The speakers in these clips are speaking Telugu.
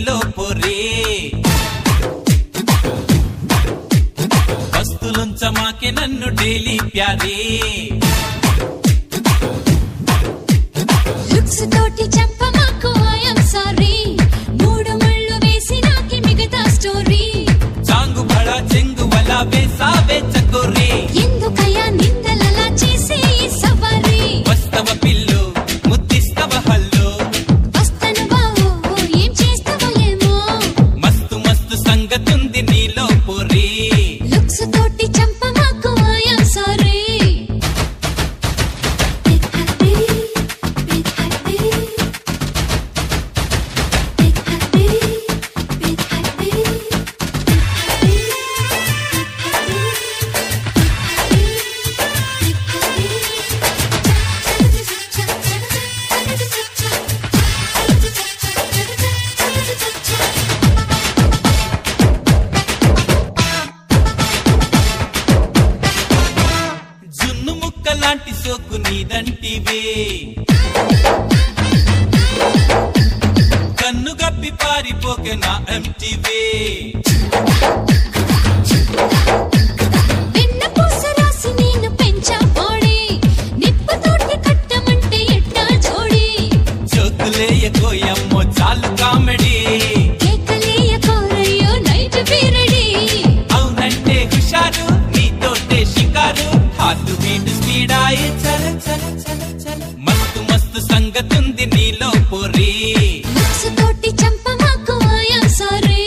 నీలో పొరే వస్తులుంచమాకే నన్ను డైలీ ప్యారే లుక్స్ తోటి చెప్పమాకు ఐఎమ్ సారీ మూడు ముళ్ళు వేసి నాకి మిగతా స్టోరీ చాంగు బళ చెంగు వల వేసావే చకోరే ఎందుకయ్యా నిందలలా చేసే ఈ సవారీ వస్తవ పిల్లు ముద్దిస్తవ హల్లు వస్తను బావో ఏం చేస్తావో ఏమో మస్తు మస్తు సంగతుంది నీలో పొరే లుక్స్ తోటి చంపమాకు ఐఎమ్ సారీ జున్ను ముక్క లాంటి సోకు నీదంటివే కన్ను గప్పి పారిపోకే నా ఎంటివే వెన్న పూస రాసి నేను పెంచా బాడీ నిప్పుతోటి కట్టమంటే ఎట్టా జోడి జోకులేయకోయమ్మో చాలు కామెడీ కేకలేయ కోరయ్యో నైట్ పీరడి అవునంటే హుషారు నీతోటే షికారు హార్ట్ బీట్ స్పీడాయే చల చల చల చల మస్తు మస్తు సంగతుంది నీలో పొరి లుక్స్ తోటి చంపమాకు ఐఎమ్ సారీ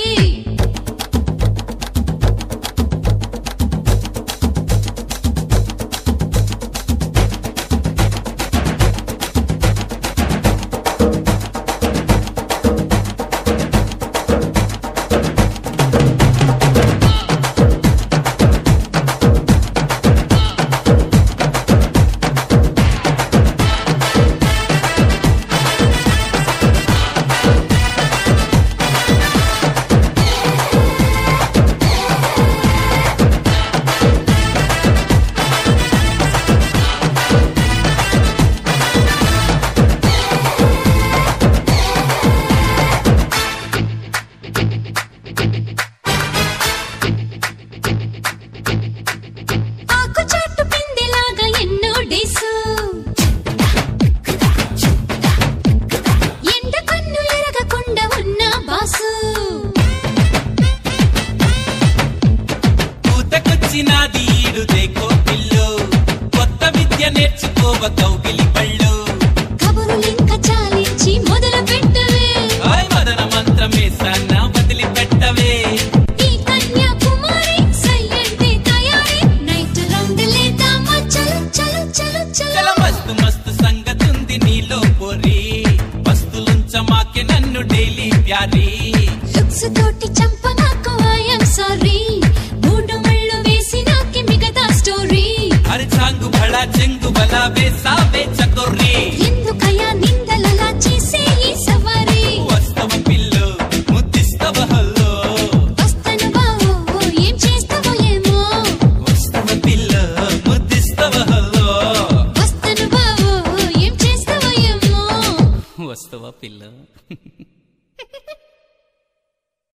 ఆకు చాటు పిందెలాగా ఎన్నో డేసు ఎండ కన్ను ఎరగకుండా ఉన్న బాసు పూతకొచ్చినాది ఈడు దేకో పిల్లు కొత్త విద్య నేర్చుకోవ కౌగిలి పళ్ళు కబురులింక చాలించి మొదలు పెట్టవే ఆయ్ మదన మంత్రమే సన్న వదిలి పెట్టవే ఈ కన్యాకుమారి సై అంటే తయారీ నైట్ రౌండ్ లేదామా చలో చలో చలో చల చలో మస్తు మస్తు సంగతుంది నీలో పొరి వస్తులుంచమాకే నన్ను డైలీ ప్యారీ లుక్స్ తోటి చంపమాకు ఐఎమ్ సారీ మూడు ముళ్ళు వేసి నాకి మిగతా స్టోరీ అరే చాంగు బళ చెంగు బల వేసావే చకొర్రీ ఎందుకయ్యా నిందలలా చేసే ఈ సవారీ వస్తవ పిల్లు ముద్దిస్తవ హల్లో వస్తను బావో ఏం చేస్తావో ఏమో వస్తవ పిల్లు ముద్దిస్తవ హల్లో వస్తను బావో ఏం చేస్తావో ఏమో వస్తవ పిల్ల